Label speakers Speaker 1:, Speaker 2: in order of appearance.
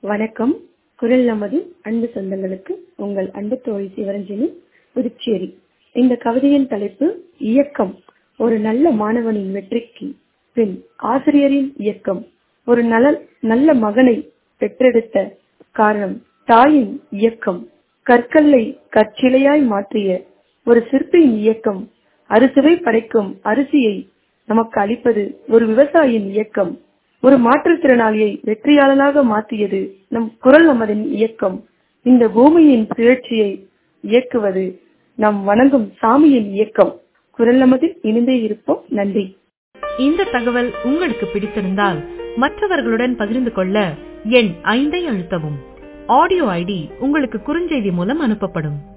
Speaker 1: வணக்கம் குரல் நமது அன்பு சொந்தங்களுக்கு உங்கள் அன்பு தோழி சிவரஞ்சனி புதுச்சேரி இந்த கவிதையின் தலைப்பு இயக்கம் ஒரு நல்ல மாணவனின் வெற்றிக்கு பின் ஆசிரியரின் இயக்கம் ஒரு நல நல்ல மகனை பெற்றெடுத்த காரணம் தாயின் இயக்கம் கற்கல்லை கற்சிலையாய் மாற்றிய ஒரு சிற்பியின் இயக்கம் அறுசுவை படைக்கும் அரிசியை நமக்கு அளிப்பது ஒரு விவசாயியின் இயக்கம் ஒரு மாற்றுத்திறனாளியை வெற்றியாளனாக மாற்றியது நம் குரல் நமதின் இயக்கம் இந்த பூமியின் சுழற்சியை இயக்குவது நம் வணங்கும் சாமியின் இயக்கம் குரல் நமதில் இணைந்தே இருப்போம் நன்றி
Speaker 2: இந்த தகவல் உங்களுக்கு பிடித்திருந்தால் மற்றவர்களுடன் பகிர்ந்து கொள்ள எண் ஐந்தை அழுத்தவும் ஆடியோ ஐடி உங்களுக்கு குறுஞ்செய்தி மூலம் அனுப்பப்படும்